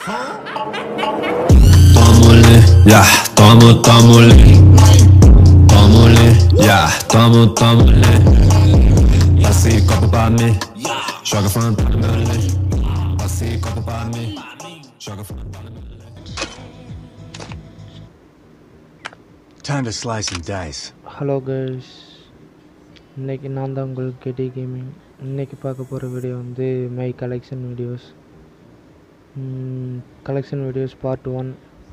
Tómale, ya, tomo, tómale. Tómale, ya, tomo, tómale. Passei copo pra mim, joga fanta no meu lê. Passei copo pra mim, joga fanta no meu lê. Time to slice and dice. Hello guys இன்னைக்கு நான் தான் உங்கள் கெடி gaming இன்னைக்கு பார்க்க போகிற video வந்து my collection videos collection videos part one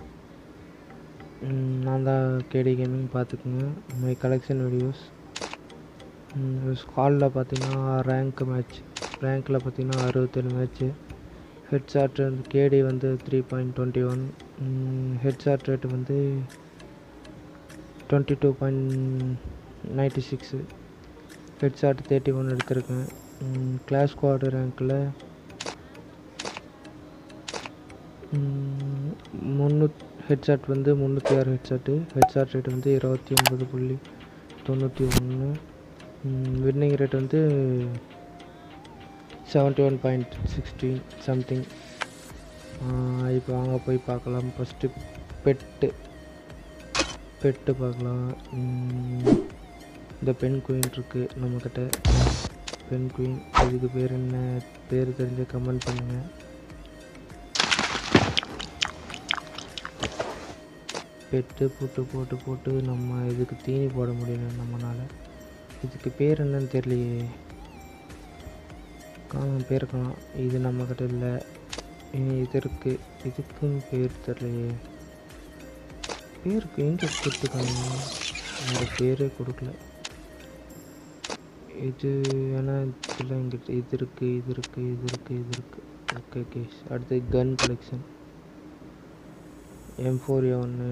நான் தான் கேடி கேமிங் பார்த்துக்குங்க மை கலெக்ஷன் வீடியோஸ் ஸ்காலில் பார்த்தீங்கன்னா ரேங்க் மேட்ச் ரேங்க்கில் பார்த்தீங்கன்னா அறுபத்தேழு மேட்ச்சு ஹெட் ஷாட் வந்து கேடி வந்து three point twenty one head shot rate வந்து twenty two point ninety six head shot thirty one எடுத்திருக்கேன் கிளாஸ் ஸ்குவாடு ரேங்க்கில் முந்நூத் ஹெட் ஷாட் வந்து முந்நூற்றி ஆறு head shot head shot rate வந்து இருபத்தி ஒன்பது புள்ளி தொண்ணூற்றி ஒன்று வின்னிங் ரேட் வந்து seventy one point sixteen something இப்போ வாங்க போய் பார்க்கலாம் ஃபஸ்ட்டு பெட்டு பெட்டு பார்க்கலாம் உம், இந்த பெண் குயின் இருக்குது நம்மக்கிட்ட பெண் குயின் இதுக்கு பேர் என்ன பேர் தெரிஞ்ச கமெண்ட் பண்ணுங்கள் பெட்டு போட்டு போட்டு போட்டு நம்ம இதுக்கு தீனி போட முடியல நம்மளால் இதுக்கு பேர் என்னன்னு தெரியலையே காணும் பேர் காணும் இது நம்மக்கிட்ட இல்லை இனி இது இருக்குது இதுக்கும் பேர் தெரியலையே பேருக்கு எங்கே கொடுத்துருக்காங்க அந்த பேரே கொடுக்கல இது வேணா இதில் எங்கிட்ட இது இருக்குது இது இருக்குது இது இருக்குது இது இருக்குது ஓகே கேஸ் அடுத்து கன் கலெக்ஷன் எம் ஃபோர் ஒன்று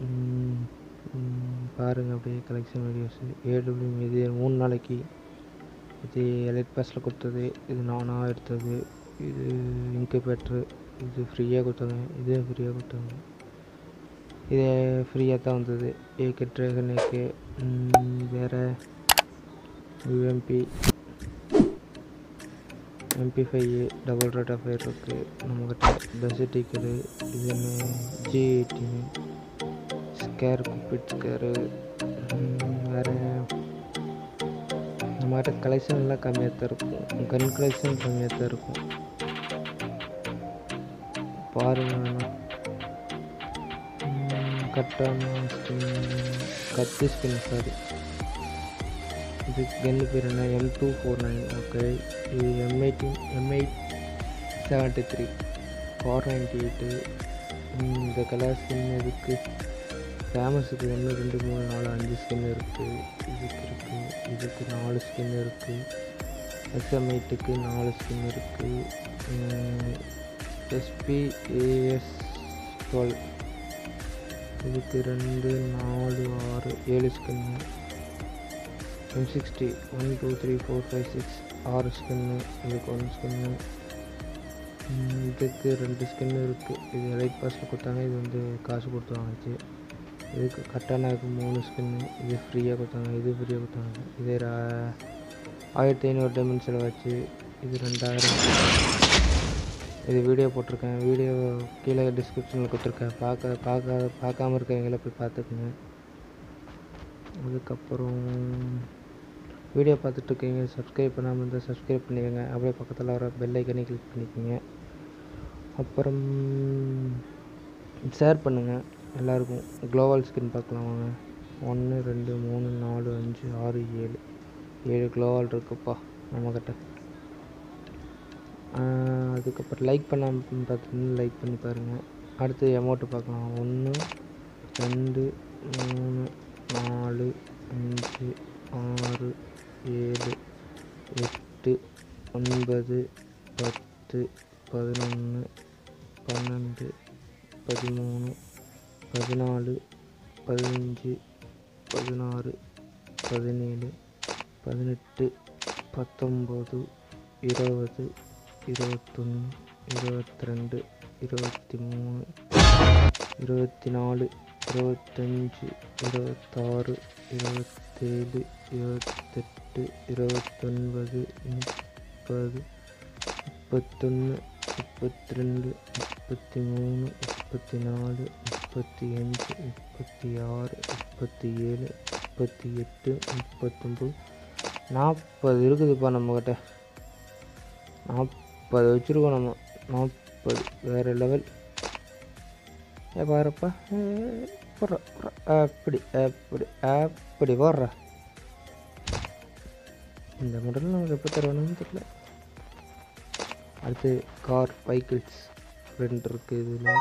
பாருங்கள் அப்படியே கலெக்ஷன் வீடியோஸு ஏடபிள்யூ இது மூணு நாளைக்கு இது எலைட் பாஸில் கொடுத்தது இது நானாக எடுத்தது இது இன்குபேட்ரு இது ஃப்ரீயாக கொடுத்தாங்க இது ஃப்ரீயாக கொடுத்தாங்க இது ஃப்ரீயாக தான் வந்தது ஏகே ட்ராகன் ஏகே வேறு UMP MP five double rate of fire இருக்குது நம்மக்கிட்ட பெசட்டிக்கரு இது என்ன G eighteen scar cupid scar வேறு நம்மகிட்ட கலெக்ஷன்லாம் கம்மியாக தான் இருக்கும் கன் கலெக்ஷன் கம்மியாக தான் இருக்கும் பாருங்க வேணா கட்டான ஸ்கின் கத்தி ஸ்கின் சாரி இது கன்னு பேர் என்ன M two four nine okay இது M eighteen M eight seventy three four ninety eight இந்த கலர் ஸ்கின் இதுக்கு ஃபேமஸுக்கு ஒன்று ரெண்டு மூணு நாலு அஞ்சு ஸ்கின் இருக்குது இதுக்கு இருக்குது இதுக்கு நாலு ஸ்கின் இருக்குது எஸ்எம் எயிட்டுக்கு நாலு ஸ்கின் இருக்குது எஸ்பி ஏஎஸ் டுவெல் இதுக்கு ரெண்டு நாலு ஆறு ஏழு skin M sixty one two three four five six ஆறு ஸ்கின்னு இதுக்கு ஒன் ஸ்கின்னு இதுக்கு ரெண்டு ஸ்கின்னு இருக்குது இது எலைட் பாஸில் கொடுத்தாங்க இது வந்து காசு கொடுத்து வாங்கிச்சு இதுக்கு கட்டானாக்கு மூணு ஸ்கின்னு இது ஃப்ரீயாக கொடுத்தாங்க இது ஃப்ரீயாக கொடுத்தாங்க இது ர- ஆயிரத்தி ஐநூறு டைமண்ட் செலவாச்சு இது ரெண்டாயிரம் இது வீடியோ போட்டிருக்கேன் வீடியோ கீழே டிஸ்கிரிப்ஷனில் கொடுத்துருக்கேன் பார்க்க பார்க்க பார்க்காம இருக்கவங்கள போய் பார்த்துக்குங்க அதுக்கப்புறம் வீடியோ பார்த்துட்டு இருக்கீங்க சப்ஸ்கிரைப் பண்ணாமல் இருந்தால் சப்ஸ்கிரைப் பண்ணிக்கோங்க அப்படியே பக்கத்தில் வர பெல் ஐக்கனை கிளிக் பண்ணிக்கோங்க அப்புறம் ஷேர் பண்ணுங்கள் எல்லாருக்கும் குளோவல் ஸ்கின் பார்க்கலாம் வாங்க ஒன்று ரெண்டு மூணு நாலு அஞ்சு ஆறு ஏழு ஏழு குளோவல் இருக்குப்பா நம்மக்கிட்ட ஆஹ் அதுக்கப்புறம் லைக் பண்ணாமல் பார்த்தீங்கன்னா லைக் பண்ணி பாருங்கள் அடுத்து அமௌண்ட்டு பார்க்கலாம் ஒன்று ரெண்டு மூணு நாலு அஞ்சு ஆறு ஏழு எட்டு ஒன்பது பத்து பதினொன்று பன்னெண்டு பதிமூணு பதினாலு பதினஞ்சு பதினாறு பதினேழு பதினெட்டு பத்தொம்போது இருபது இருபத்தொன்று இருபத்தி ரெண்டு இருபத்தி மூணு இருபத்தி நாலு இருபத்தஞ்சி இருபத்தாறு இருபத்தேழு இருபத்தெட்டு இருபத்தொன்பது முப்பது முப்பத்தொன்று முப்பத்தி ரெண்டு முப்பத்தி மூணு முப்பத்தி நாலு முப்பத்தி அஞ்சு முப்பத்தி ஆறு முப்பத்தி ஏழு முப்பத்தி எட்டு முப்பத்தொம்பது நாற்பது இருக்குதுப்பா நம்மக்கிட்ட நாற்பது வச்சுருக்கோம் நம்ம நாற்பது வேறு லெவல் ஏ பாருப்பா ஏ, போடுறா போடுறா. அப்படி அப்படி அப்படி போடுறா இந்த மாடல் நமக்கு எப்போ தருவானுன்னு தெரியல அடுத்து கார் வெஹிக்கிள்ஸ் ரெண்டு இருக்குது இதில்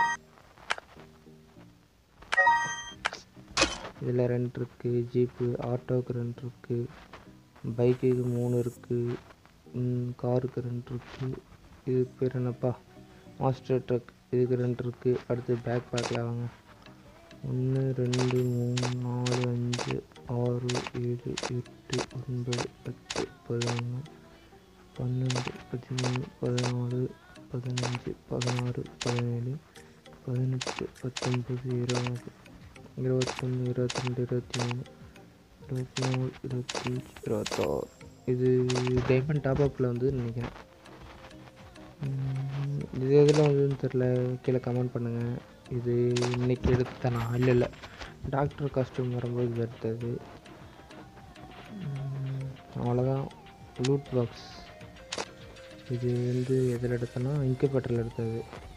இதில் ரெண்டு இருக்குது ஜீப்பு ஆட்டோவுக்கு ரெண்டு இருக்குது பைக்குக்கு மூணு இருக்குது காருக்கு ரெண்டு இருக்குது இது பேர் என்னப்பா மாஸ்டர் ட்ரக் இதுக்கு ரெண்டு இருக்குது அடுத்து பேக் பேக்கில் வாங்க ஒன்று ரெண்டு மூணு நாலு அஞ்சு ஆறு ஏழு எட்டு ஒன்பது பத்து பதினொன்று பன்னெண்டு பதிமூணு பதினாலு பதினஞ்சு பதினாறு பதினேழு பதினெட்டு பத்தொம்பது இருபது இருபத்தொன்று இருபத்தி ரெண்டு இருபத்தி மூணு இருபத்தி நாலு இருபத்தஞ்சி இருபத்தாறு இது டைமண்ட் டாப்அப்பில் வந்து நினைக்கிறேன் உம், இது எதில் வந்ததுன்னு தெரில கீழே கமெண்ட் பண்ணுங்கள் இது இன்னைக்கு எடுத்த நான் இல்லை இல்லை டாக்டர் காஸ்டியூம் வரும்போது இது எடுத்தது உம், அவ்வளோதான் லூட் பாக்ஸ் இது வந்து எதில் எடுத்தேன்னா இன்குபேட்டரில் எடுத்தது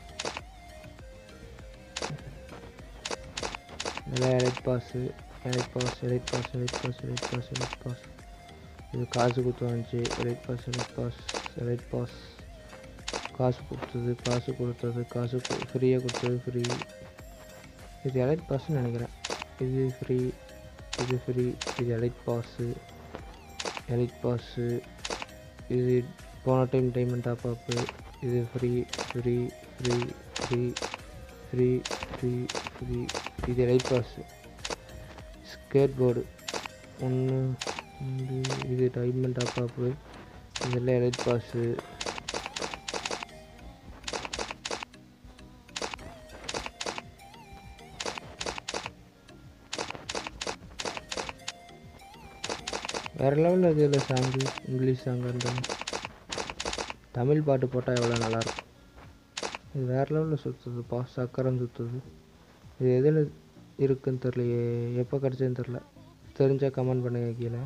நல்லா elite pass elite pass elite pass elite pass elite pass elite pass இது காசு கொடுத்து வந்துச்சு elite pass elite pass elite pass காசு கொடுத்தது காசு கொடுத்தது காசு ஃப்ரீயாக கொடுத்தது ஃப்ரீ இது எலைட் பாஸ்ன்னு நினைக்கிறேன் இது ஃப்ரீ இது ஃப்ரீ இது எலைட் பாஸு எலைட் பாஸு இது போன டைம் டைமண்ட் டாப் அப்பு இது free free free free free free free இது எலைட் பாஸு ஸ்கேட் போர்டு ஒன்று ரெண்டு இது டைமண்ட் டாப் அப்பு இதெல்லாம் எலைட் பாஸு வேறு லெவலில் இதில் சாங்கு இங்கிலீஷ் சாங்காக இருந்தாலும் தமிழ் பாட்டு போட்டால் எவ்வளோ நல்லாயிருக்கும் இது வேறு லெவலில் சுற்றுதுப்பா சக்கரம் சுற்றுது இது எதில் இருக்குன்னு தெரியலையே எப்போ கிடச்சதுன்னு தெரில தெரிஞ்சால் கமெண்ட் பண்ணுங்க கீழே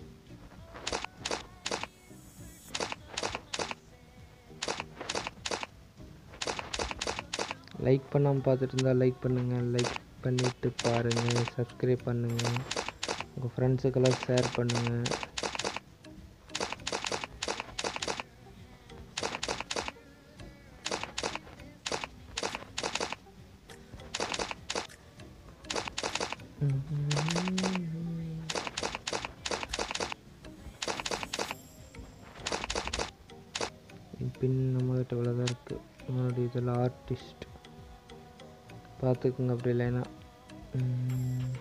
லைக் பண்ணாமல் பார்த்துட்டு இருந்தால் லைக் பண்ணுங்கள் லைக் பண்ணிவிட்டு பாருங்கள் சப்ஸ்கிரைப் பண்ணுங்கள் உங்கள் ஃப்ரெண்ட்ஸுக்கெல்லாம் ஷேர் பண்ணுங்கள் பின் நம்மகிட்ட இவ்வளோதான் இருக்குது முன்னாடி இதில் ஆர்டிஸ்ட் பார்த்துக்குங்க அப்படி இல்லைன்னா உம்,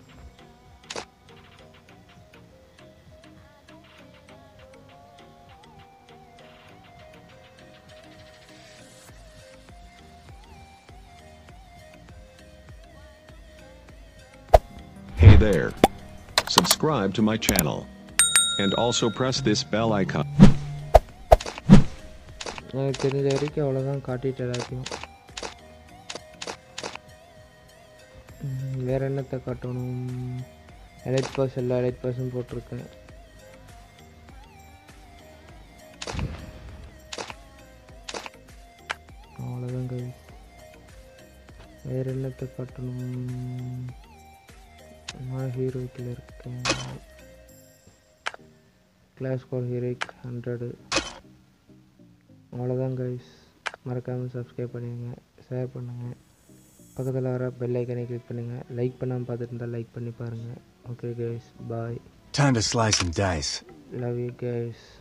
Hey there. Subscribe to my channel. And also press this bell icon. எனக்கு தெரிஞ்ச வரைக்கும் அவ்வளோதான் காட்டிட்டு எல்லாத்தையும் உம், வேற என்னத்தை காட்டணும் எலைட் பாஸ் எல்லா எலைட் பாஸும் போட்டிருக்கேன் அவ்வளோதான் கை வேற என்னத்தை காட்டணும் நான் ஹீரோக்கில் இருக்கேன் கிளாஸ் கால் ஹீரோக் ஹண்ட்ரடு அவ்வளோதான் கைஸ் மறக்காமல் சப்ஸ்கிரைப் பண்ணிடுங்க ஷேர் பண்ணுங்கள் பக்கத்தில் வர பெல் ஐக்கனை கிளிக் பண்ணுங்கள் லைக் பண்ணாமல் பார்த்துட்டு இருந்தால் லைக் பண்ணி பாருங்கள் okay guys bye Time to slice and dice. Love you guys